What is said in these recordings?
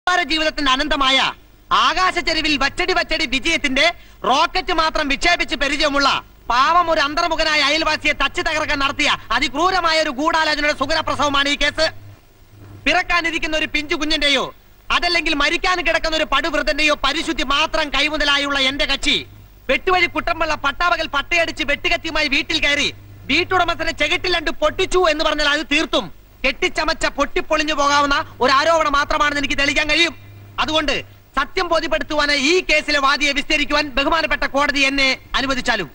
വ്യാപാര ജീവിതത്തിന്റെ അനന്തമായ ആകാശച്ചെരുവിൽ വച്ചടി വച്ചടി വിജയത്തിന്റെ റോക്കറ്റ് മാത്രം വിക്ഷേപിച്ച് പരിചയമുള്ള പാവം ഒരു അന്തർമുഖനായ അയൽവാസിയെ തച്ച് തകർക്കാൻ നടത്തിയ അതിക്രൂരമായ ഒരു ഗൂഢാലോചനയുടെ സുഖരപ്രസവമാണ് ഈ കേസ് പിറക്കാനിരിക്കുന്ന ഒരു പിഞ്ചു കുഞ്ഞിന്റെയോ അതല്ലെങ്കിൽ മരിക്കാൻ കിടക്കുന്ന ഒരു പടുവൃതന്റെയോ പരിശുദ്ധി മാത്രം കൈമുതലായുള്ള എന്റെ കക്ഷി വെട്ടുവഴി കുട്ടമ്പള്ള പട്ടാവകൽ പട്ടയടിച്ച് വെട്ടുകത്തിയുമായി വീട്ടിൽ കയറി വീട്ടുടമസ്ഥനെ ചെകിട്ടിലണ്ട് പൊട്ടിച്ചു എന്ന് പറഞ്ഞാൽ അത് തീർത്തും കെട്ടിച്ചമച്ച പൊട്ടിപ്പൊളിഞ്ഞു പോകാവുന്ന ഒരു ആരോപണം മാത്രമാണെന്ന് എനിക്ക് തെളിയിക്കാൻ കഴിയും അതുകൊണ്ട് സത്യം ബോധ്യപ്പെടുത്തുവാനായി ഈ കേസിലെ വാദിയെ വിസ്തരിക്കുവാൻ ബഹുമാനപ്പെട്ട കോടതി എന്നെ അനുവദിച്ചാലും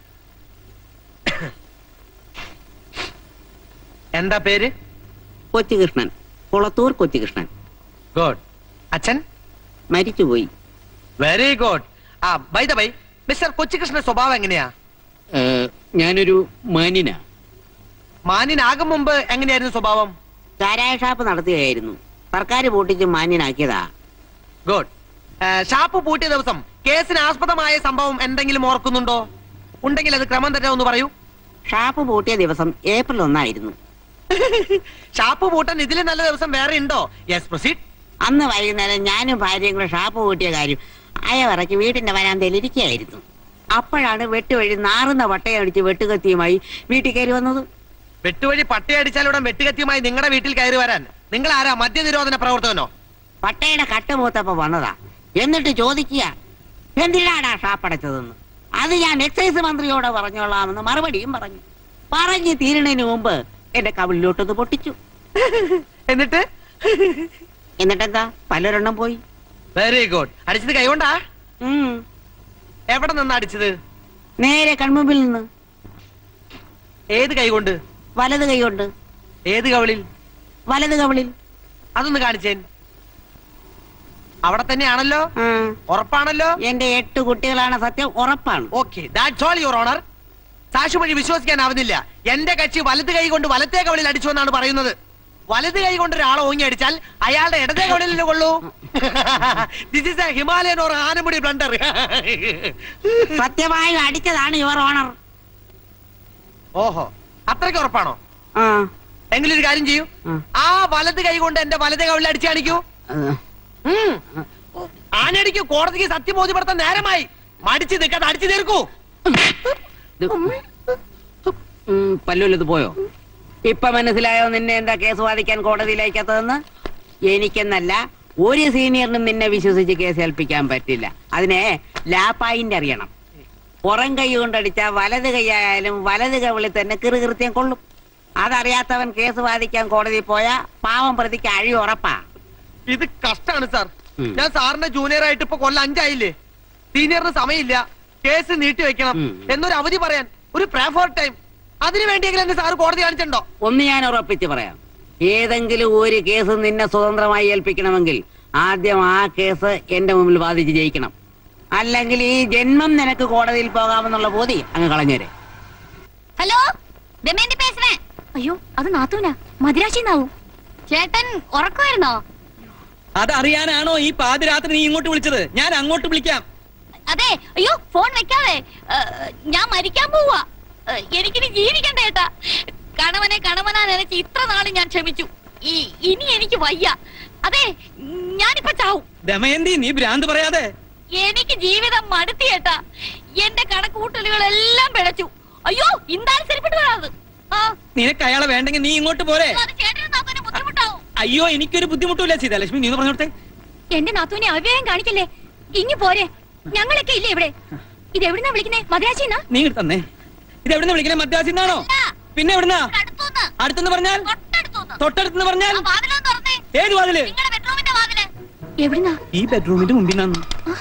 എന്താ പേര് കൊച്ചുകൃഷ്ണൻ കുളത്തൂർ കൊച്ചുകൃഷ്ണൻ ഗോഡ് അച്ഛൻ മരിച്ചുപോയി വെരി ഗുഡ് ആ ബൈ ദ ബൈ മിസ്റ്റർ കൊച്ചികൃഷ്ണന്റെ സ്വഭാവം എങ്ങനെയാ ഏ, ഞാനൊരു മാന്യനാ മാന്യനാകും മുമ്പ് എങ്ങനെയായിരുന്നു സ്വഭാവം ചാരായ ഷാപ്പ് നടത്തുകയായിരുന്നു സർക്കാർ പൂട്ടിച്ച് മാന്യനാക്കിയതാ ഗുഡ് ഷാപ്പ് പൂട്ടിയ ദിവസം കേസിന് ആസ്പദമായ സംഭവം എന്തെങ്കിലും ഓർക്കുന്നുണ്ടോ ഉണ്ടെങ്കിൽ അത് ക്രമം തന്നെ ഒന്ന് പറയൂ ഷാപ്പ് പൂട്ടിയ ദിവസം ഏപ്രിൽ ഒന്നായിരുന്നു ഷാപ്പ് പൂട്ടാൻ ഇതിൽ നല്ല ദിവസം വേറെ ഉണ്ടോ യെസ് പ്രൊസീഡ് അന്ന് വൈകുന്നേരം ഞാനും ഭാര്യയും കൂടെ ഷാപ്പ് പൂട്ടിയ കാര്യം അയവറയ്ക്ക് വീട്ടിന്റെ വരാന്തയിൽ ഇരിക്കുകയായിരുന്നു അപ്പോഴാണ് വെട്ടുവഴി നാറുന്ന വട്ടയടിച്ച് വെട്ടുകത്തിയുമായി വീട്ടിൽ കയറി വന്നത് വെട്ടുവഴി പട്ടയടിച്ചാലുടൻ വെട്ടുകത്തിയുമായി നിങ്ങളുടെ വീട്ടിൽ കയറി വരാൻ നിങ്ങൾ ആരാ മദ്യനിരോധന പ്രവർത്തകനോ പട്ടയുടെ കട്ടുമൂത്തപ്പോ വന്നതാ എന്നിട്ട് ചോദിക്കുക എന്തിനാടാ ഷാപ്പടച്ചതെന്ന് അത് ഞാൻ എക്സൈസ് മന്ത്രിയോട് പറഞ്ഞോളാമെന്ന് മറുപടിയും പറഞ്ഞു പറഞ്ഞു തീരണതിന് മുമ്പ് എന്റെ കവിളിലോട്ടത് പൊട്ടിച്ചു എന്നിട്ട് എന്നിട്ടെന്താ പലരെണ്ണം പോയി വെരി ഗുഡ് അടിച്ചത് കൈകൊണ്ടാ ഉം. എവിടെ നിന്ന് അടിച്ചത് നേരെ കൺമുമ്പിൽ നിന്ന് ഏത് കൈകൊണ്ട് വലത് കൈകൊണ്ട് ഏത് കവിളിൽ വലത് കവിളിൽ അതൊന്ന് കാണിച്ചേൻ അവിടെ തന്നെയാണല്ലോ ആ. ഉറപ്പാണല്ലോ എന്റെ എട്ട് കുട്ടികളാണ് സത്യം ഉറപ്പാണ് okay that's all your honour സാക്ഷി വഴി വിശ്വസിക്കാനാവുന്നില്ല എന്റെ കക്ഷി വലത് കൈ കൊണ്ട് വലത്തേ കവളിൽ അടിച്ചു എന്നാണ് പറയുന്നത് വലത് കൈ കൊണ്ട് ഒരാളെ ഓങ്ങി അടിച്ചാൽ അയാളുടെ ഇടതേ കവളിൽ കൊള്ളൂ this is a Himalayan or Anamudi blunder സത്യമായും അടിച്ചതാണ് യുവർ ഓണർ ഓഹോ അത്രയ്ക്ക് ഉറപ്പാണോ ആ എങ്കിലും ഒരു കാര്യം ചെയ്യൂ ആ. ആ വലത് കൈ കൊണ്ട് എന്റെ വലതേ കവളിൽ അടിച്ചു കാണിക്കൂ ആ. ഉം. ആനടിക്ക് കോടതിക്ക് സത്യം ബോധ്യപ്പെടുത്താൻ നേരമായി മടിച്ച് നിൽക്കാതെ അടിച്ചു തീർക്കൂ ഇത് ഉം, പല്ലുല്ലത് പോയോ ഇപ്പൊ മനസ്സിലായോ നിന്നെ എന്താ കേസ് വാദിക്കാൻ കോടതിയിലേക്കത്തതെന്ന് എനിക്കെന്നല്ല ഒരു സീനിയറിനും നിന്നെ വിശ്വസിച്ച് കേസ് ഏൽപ്പിക്കാൻ പറ്റില്ല അതിനെ ലാപ്പായിന്റെ അറിയണം പുറം കൈ കൊണ്ടടിച്ച വലത് കൈയായാലും വലത് കവിളിൽ തന്നെ കിറുകൃത്യം കൊള്ളും അതറിയാത്തവൻ കേസ് വാദിക്കാൻ കോടതിയിൽ പോയാ പാവം പ്രതിക്ക് അഴി ഉറപ്പാ ഇത് കഷ്ടാണ് സാർ ഉം. ഞാൻ സാറിന്റെ ജൂനിയർ ആയിട്ട് ഇപ്പൊ കൊല്ലം അഞ്ചായില്ലേ സീനിയറിന് സമയമില്ല കേസ് നീട്ടി വെക്കണം ഉം. എന്നൊരു അവധി പറയാൻ ഒരു പ്രേ ഫോർ ടൈം അതിനു വേണ്ടിയെങ്കിലും എന്നെ സാറ് കോടതി കാണിച്ചിട്ടുണ്ടോ ഒന്ന് ഞാൻ ഉറപ്പിച്ച് പറയാം ഏതെങ്കിലും ഒരു കേസ് നിന്നെ സ്വതന്ത്രമായി ഏൽപ്പിക്കണമെങ്കിൽ ആദ്യം ആ കേസ് എന്റെ മുമ്പിൽ വാദിച്ച് ജയിക്കണം അല്ലെങ്കിൽ ഈ ജന്മം നിനക്ക് കോടതിയിൽ പോകാമെന്നുള്ള ബോധി അങ്ങ് കളഞ്ഞേരെ ഹലോ ദമയന്തി പേசுறே അയ്യോ അത് നാത്തൂനാ മദിരാശിന്നാവും ചേട്ടൻ ഉറക്കമായിരുന്നോ അതറിയാനാണോ ഈ പാതിരാത്രി നീ ഇങ്ങോട്ട് വിളിച്ചത് ഞാൻ അങ്ങോട്ട് വിളിക്കാം അതെ അയ്യോ ഫോൺ വെക്കാതെ ഏ, ഞാൻ മരിക്കാൻ പോവാ ഏ, എനിക്കിനി ജീവിക്കണ്ട ഏട്ടാ കണവനെ കണവനാ നനച്ച് ഇത്ര നാള് ഞാൻ ക്ഷമിച്ചു ഈ ഇനി എനിക്ക് വയ്യ അതെ ഞാനിപ്പോ ചാവും ദമയന്തി നീ ഭ്രാന്ത് പറയാതെ എനിക്ക് ജീവിതം മടുത്തി ഏട്ടാ എന്റെ കണക്കൂട്ടലുകളെല്ലാം പിഴച്ചു അയ്യോ ഇന്താലും ശരിപ്പെട്ടു വരാത് ആ നിനക്ക് അയാളെ വേണ്ടെങ്കിൽ നീ ഇങ്ങോട്ട് പോരെ അത് ചേട്ടനും നാത്തൂനും ബുദ്ധിമുട്ടാവും അയ്യോ എനിക്കൊരു ബുദ്ധിമുട്ടില്ല സീതാലക്ഷ്മി നീ ഒന്ന് പറഞ്ഞോട്ടെ എന്റെ നാത്തൂനെ അവ്യയം കാണിക്കല്ലേ ഇങ്ങു പോരെ ഞങ്ങളൊക്കെ ഇല്ലേ ഇവിടെ ഇത് എവിടുന്നാ വിളിക്കുന്നേ മദ്രാശിന്നാ നീ ഇങ്ങോട്ട് തന്നെ ഇത് എവിടുന്ന് വിളിക്കണേ മദ്രാസിന്നാണോ അല്ല. പിന്നെ എവിടുന്നാ അടുത്തൂന്ന് അടുത്തെന്ന് പറഞ്ഞാൽ തൊട്ടടുത്തൂന്ന് തൊട്ടടുത്തെന്ന് പറഞ്ഞാൽ ആ വാതിലൊന്ന് തുറന്നേ ഏത് വാതില് നിങ്ങളുടെ ബെഡ്റൂമിന്റെ വാതില് എവിടുന്നാ ഈ ബെഡ്റൂമിന്റെ മുമ്പിൽ നിന്നു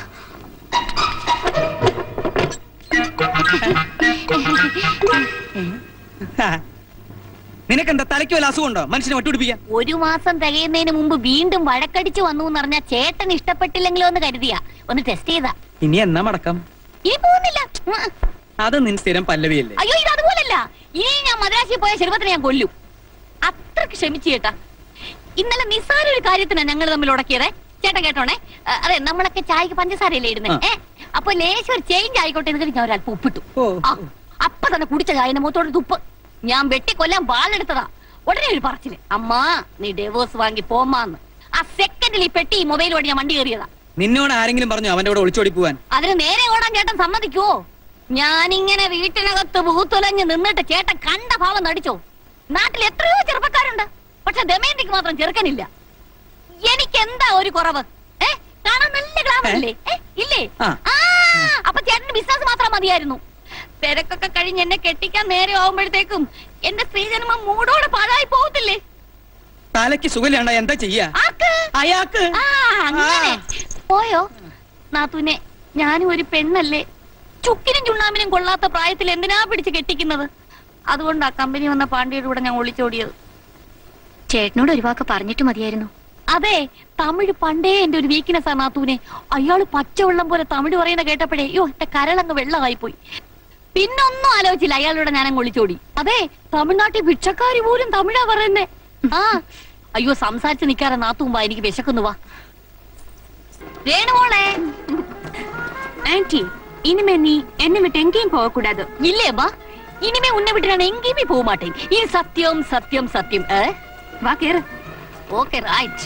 നിനക്കെന്താ തലയ്ക്ക് വല്ല അസുഖമുണ്ടോ മനുഷ്യനെ ഒട്ടുപിടിപ്പിക്കാൻ ഒരു മാസം തികയുന്നതിന് മുമ്പ് വീണ്ടും വഴക്കടിച്ചു വന്നു എന്ന് പറഞ്ഞാൽ ചേട്ടൻ ഇഷ്ടപ്പെട്ടില്ലെങ്കിലോ എന്ന് കരുതിയാ ഒന്ന് ടെസ്റ്റ് ചെയ്താ ഇനി എന്നാ മടക്കം ഇനി പോകുന്നില്ല ഉം. അത് നിൻ സ്ഥിരം പല്ലവിയല്ലേ അയ്യോ ഇത് അതുപോലല്ല ഇനി ഞാൻ മദ്രാശിൽ പോയ ചെറുപ്പത്തിനെ ഞാൻ കൊല്ലും അത്രക്ക് ക്ഷമിച്ചു ചേട്ടാ ഇന്നലെ നിസ്സാര ഒരു കാര്യത്തിനാ ഞങ്ങൾ തമ്മിൽ ഉടക്കിയതേ ചേട്ടാ കേട്ടോണേ അ, അതെ നമ്മളൊക്കെ ചായക്ക് പഞ്ചസാരയല്ലേ ഇടുന്നത് ആ. ഏ അപ്പൊ ലേശം ഒരു ചേഞ്ച് ആയിക്കോട്ടെ എന്ന് കരുതി ഞാൻ ഒരല്പം ഉപ്പിട്ടു ഓ. ആ, അപ്പൊ തന്നെ കുടിച്ച ചായന്റെ മുഖത്തോട് തുപ്പ് ഞാൻ വെട്ടിക്കൊല്ലാൻ വാളെടുത്തതാ ഉടനെ ഒരു പറച്ചില് അമ്മാ നീ ഡേവോഴ്സ് വാങ്ങി പോമാന്ന് ആ സെക്കൻഡിൽ ഈ പെട്ടി ഈ മൊബൈൽ ഞാൻ വണ്ടി കയറിയതാ നിന്നോട് ആരെങ്കിലും പറഞ്ഞു അവന്റെ കൂടെ ഒളിച്ചോടി പോവാൻ അതിന് നേരെ ഓടാൻ ചേട്ടൻ സമ്മതിക്കുവോ ഞാനിങ്ങനെ വീട്ടിനകത്ത് ഭൂത്തുലഞ്ഞ് നിന്നിട്ട് ചേട്ടൻ കണ്ട ഭാവം നടിച്ചോ നാട്ടിൽ എത്രയോ ചെറുപ്പക്കാരുണ്ട് പക്ഷെ ദമയന്തിക്ക് മാത്രം ചെറുക്കനില്ല എനിക്ക് എന്താ ഒരു കുറവ് ഏ കാണാൻ നല്ല ഗ്ലാമർ ഇല്ലേ ഏ, ഇല്ലേ ആ. ആ അപ്പൊ ചേട്ടന് ബിസിനസ് മാത്രം മതിയായിരുന്നു തിരക്കൊക്കെ കഴിഞ്ഞ് എന്നെ കെട്ടിക്കാൻ നേരെ ആവുമ്പോഴത്തേക്കും എന്റെ സ്ത്രീജന്മം മൂടോടെ പാഴായി പോകത്തില്ലേ തലയ്ക്ക് സുഖമില്ലാണ്ട എന്താ ചെയ്യാ ആക്ക് അയാൾക്ക് ആ അങ്ങനെ ആ. പോയോ നാത്തൂനെ ഞാനും ഒരു പെണ്ണല്ലേ ചുക്കിനും ചുണ്ണാമ്പിനും കൊള്ളാത്ത പ്രായത്തിൽ എന്തിനാ പിടിച്ച് കെട്ടിക്കുന്നത് അതുകൊണ്ടാ കമ്പനി വന്ന പാണ്ഡ്യയുടെ കൂടെ ഞാൻ ഒളിച്ചോടിയത് ചേട്ടനോട് ഒരു വാക്ക് പറഞ്ഞിട്ട് മതിയായിരുന്നു അതെ തമിഴ് പണ്ടേ എന്റെ ഒരു വീക്ക്നെസ് ആ നാത്തൂനെ അയാള് പച്ചവെള്ളം പോലെ തമിഴ് പറയുന്ന കേട്ടപ്പോഴേ അയ്യോ എന്റെ കരളങ്ങ് വെള്ളമായി പോയി പിന്നൊന്നും ആലോചിച്ചില്ല അയാളുടെ ഞാനങ്ങ് ഒളിച്ചോടി അതെ തമിഴ്നാട്ടിൽ ഭിക്ഷക്കാരി പോലും തമിഴാ പറയുന്നേ ആ അയ്യോ സംസാരിച്ച് നിക്കാറെ നാത്തുമ്പ എനിക്ക് വിശക്കുന്നു വാ രേണുമോളെ ആന്റി ഇനിമേ നീ എന്നെ വിട്ട് എങ്കേയും പോകக்கூடாது ഇല്ലേ വാ ഇനിമേ ഉന്നെ വിട്ടിട്ടാണ് എങ്കേയുമേ പോക മാട്ടേ ഈ സത്യം സത്യം സത്യം ഏ വാ കേറ് ഓക്കെ റൈറ്റ്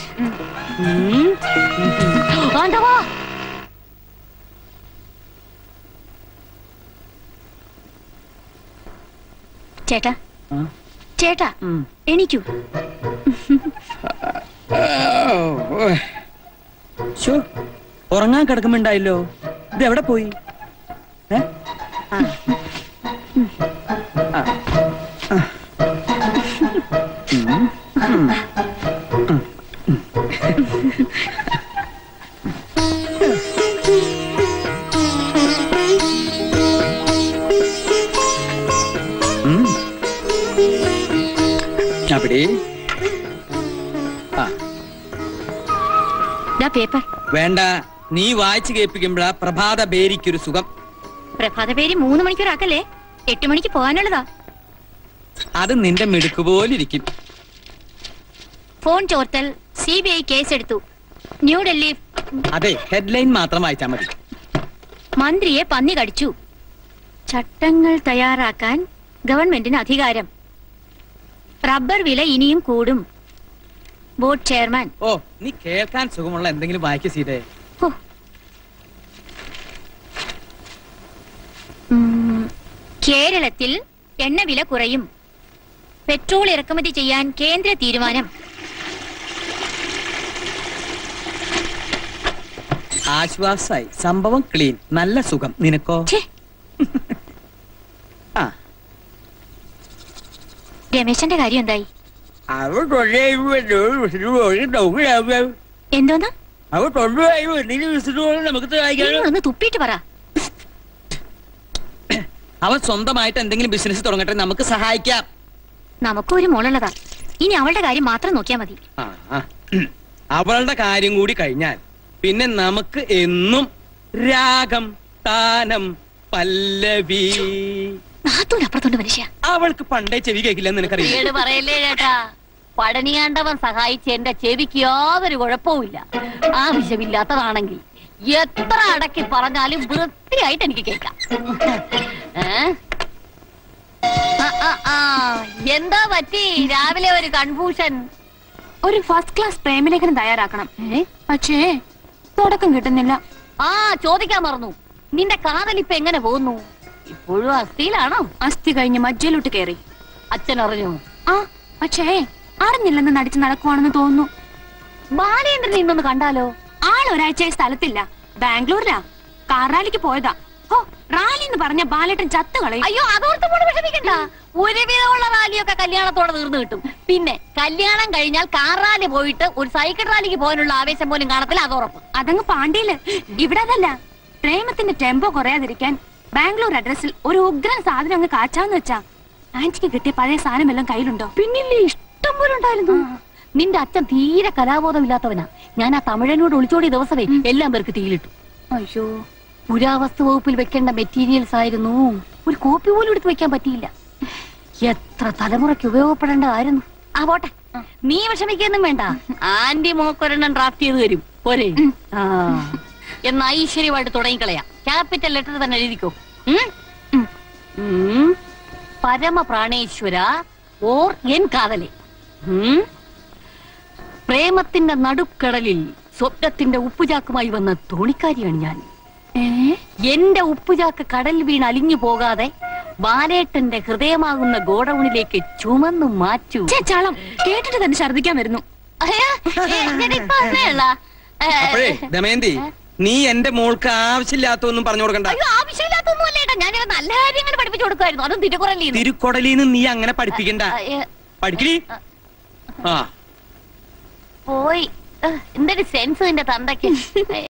ആണ്ടവാ ചേട്ടാ ആ? ചേട്ടാ ഉം. എണീക്കൂ ശോ, ഉറങ്ങാൻ കിടക്കുമ്പോണ്ടായല്ലോ ഇത് എവിടെ പോയി ഏ? ആ. ആ. ആ. ഉം. ഉം. ഉം. അവിടെ ആ ദാ പേപ്പർ വേണ്ട നീ വായിച്ചു കേൾപ്പിക്കുമ്പോഴാ പ്രഭാത ബേരിക്കൊരു സുഖം പ്രഭാത പേര് മൂന്ന് മണിക്കൂർ ആക്കല്ലേ എട്ട് മണിക്ക് പോകാനുള്ളതാ അത് നിന്റെ മിടുക്ക് പോലിരിക്കും ഫോൺ ചോർത്തൽ സി ബി ഐ കേസെടുത്തു ന്യൂഡൽഹി അതെ ഹെഡ്ലൈൻ മാത്രം വായിച്ചാ മതി മന്ത്രിയെ പന്നി കടിച്ചു ചട്ടങ്ങൾ തയ്യാറാക്കാൻ ഗവൺമെന്റിന് അധികാരം റബ്ബർ വില ഇനിയും കൂടും ബോർഡ് ചെയർമാൻ ഓ നീ കേൾക്കാൻ സുഖമുള്ള എന്തെങ്കിലും വായിക്ക സീതേ ഹോ. ഉം, കേരളത്തിൽ എണ്ണ വില കുറയും പെട്രോൾ ഇറക്കുമതി ചെയ്യാൻ കേന്ദ്ര തീരുമാനം ആശ്വാസായി സംഭവം ക്ലീൻ നല്ല സുഖം നിനക്കോ ഛേ, ആ രമേശന്റെ കാര്യം എന്തായി അവ കൊണ്ടുപോയി എന്തോന്നാ അവ കൊണ്ടുപോയി നമുക്ക് ഒന്ന് തുപ്പിയിട്ട് പറ അവൻ സ്വന്തമായിട്ട് എന്തെങ്കിലും ബിസിനസ് തുടങ്ങട്ടെ നമുക്ക് സഹായിക്കാം നമുക്കും ഒരു മോളുള്ളതാ ഇനി അവളുടെ കാര്യം മാത്രം നോക്കിയാ മതി ആ, ആ. അവളുടെ കാര്യം കൂടി കഴിഞ്ഞാൽ പിന്നെ നമുക്ക് എന്നും രാഗം താനം പല്ലവി നാത്തൂടെ അപ്പുറത്തോണ്ട് മനുഷ്യ അവൾക്ക് പണ്ടേ ചെവി കേൾക്കില്ലെന്ന് നിനക്കറിയില്ല വീട് പറയല്ലേ ചേട്ടാ പഴനിയാണ്ടവൻ സഹായിച്ച് എന്റെ ചെവിക്ക് യാതൊരു കുഴപ്പവുമില്ല ആവശ്യമില്ലാത്തതാണെങ്കിൽ എത്ര അടക്കി പറഞ്ഞാലും വൃത്തിയായിട്ട് എനിക്ക് കേൾക്കാം ഏ? ആ, ആ, ആ. എന്താ പറ്റി രാവിലെ ഒരു കൺഫ്യൂഷൻ ഒരു ഫസ്റ്റ് ക്ലാസ് പ്രേമലേഖനം തയ്യാറാക്കണം പക്ഷേ തുടക്കം കിട്ടുന്നില്ല ആ ചോദിക്കാൻ മറന്നു നിന്റെ കാതലിപ്പ് എങ്ങനെ പോകുന്നു ഇപ്പോഴും അസ്ഥിയിലാണോ അസ്ഥി കഴിഞ്ഞ് മജ്ജയിലോട്ട് കയറി അച്ഛൻ അറിഞ്ഞു ആ പക്ഷേ അറിഞ്ഞില്ലെന്ന് നടിച്ച് നടക്കുവാണെന്ന് തോന്നുന്നു ബാലേന്ദ്രൻ ഇന്നൊന്ന് കണ്ടാലോ ആൾ ഒരാഴ്ചയായി സ്ഥലത്തില്ല ബാംഗ്ലൂരിലാ കാർ റാലിക്ക് പോയതാ ഹോ റാലി എന്ന് പറഞ്ഞ ബാലേട്ടൻ ചത്തു കളയും അയ്യോ അതോർത്ത് പോലും വിഷമിക്കണ്ട ഒരുവിധമുള്ള റാലിയൊക്കെ കല്യാണത്തോടെ തീർന്നു കിട്ടും പിന്നെ കല്യാണം കഴിഞ്ഞാൽ കാർ റാലി പോയിട്ട് ഒരു സൈക്കിൾ റാലിക്ക് പോകാനുള്ള ആവേശം പോലും കാണത്തില്ല അത് ഉറപ്പ് അതങ്ങ് പാണ്ടിയില് ഇവിടെ അതല്ല പ്രേമത്തിന്റെ ടെമ്പോ കുറയാതിരിക്കാൻ ബാംഗ്ലൂർ അഡ്രസ്സിൽ ഒരു ഉഗ്രൻ സാധനം അങ്ങ് കാച്ചാന്ന് വെച്ചാ ആന്റിക്ക് കിട്ടിയ പഴയ സാധനം എല്ലാം കയ്യിലുണ്ടോ പിന്നില്ലേ ഇഷ്ടം പോലെ ഉണ്ടായിരുന്നു നിന്റെ അച്ഛൻ തീരെ കലാബോധമില്ലാത്തവനാ ഞാൻ ആ തമിഴനോട് ഒളിച്ചോടിയ ദിവസമേ എല്ലാം പേർക്ക് തീയിലിട്ടു അയ്യോ പുരാവസ്തു വകുപ്പിൽ വെക്കേണ്ട മെറ്റീരിയൽസ് ആയിരുന്നു ഒരു കോപ്പി പോലും എടുത്ത് വെക്കാൻ പറ്റിയില്ല എത്ര തലമുറയ്ക്ക് ഉപയോഗപ്പെടേണ്ടതായിരുന്നു ആ പോട്ടെ നീ വിഷമിക്കൊന്നും വേണ്ട ആന്റി മോക്കൊരെണ്ണം ഡ്രാഫ്റ്റ് ചെയ്ത് തരും പോരെ ആ എന്നാ ഐശ്വര്യമായിട്ട് തുടങ്ങിക്കളയാം ക്യാപിറ്റൽ ലെറ്റർ തന്നെ എഴുതിക്കോ ഉം? ഉം. പരമ പ്രാണേശ്വര ഓർ എൻ കാതലെ ഉം? പ്രേമത്തിന്റെ നടുക്കടലിൽ സ്വപ്നത്തിന്റെ ഉപ്പുചാക്കുമായി വന്ന തോണിക്കാരിയാണ് ഞാൻ ഏ എന്റെ ഉപ്പുചാക്ക് കടൽ വീണ് അലിഞ്ഞു പോകാതെ ബാലേട്ടന്റെ ഹൃദയമാകുന്ന ഗോഡൌണിലേക്ക് ചുമന്നു മാറ്റൂ ഛെ, ചളം കേട്ടിട്ട് തന്നെ ഛർദിക്കാൻ വരുന്നു അയ്യോ, ഏ, ഞാനിപ്പോ വന്നേയുള്ള. ഏ, അപ്പോഴേ ദമയന്തി നീ എന്റെ മോൾക്ക് ആവശ്യമില്ലാത്തൊന്നും പറഞ്ഞു കൊടുക്കണ്ട അയ്യോ ആവശ്യമില്ലാത്തൊന്നും അല്ലേട്ടാ ഞാൻ നല്ല കാര്യങ്ങൾ പഠിപ്പിച്ചു കൊടുക്കുമായിരുന്നു അതും തിരുക്കുറല്ലേ തിരുക്കൊടലിന്ന് നീ അങ്ങനെ പഠിപ്പിക്കണ്ട പഠിക്കടി ആ പോയി ഏ, എന്തൊരു സെൻസ് നിന്റെ തന്തയ്ക്ക്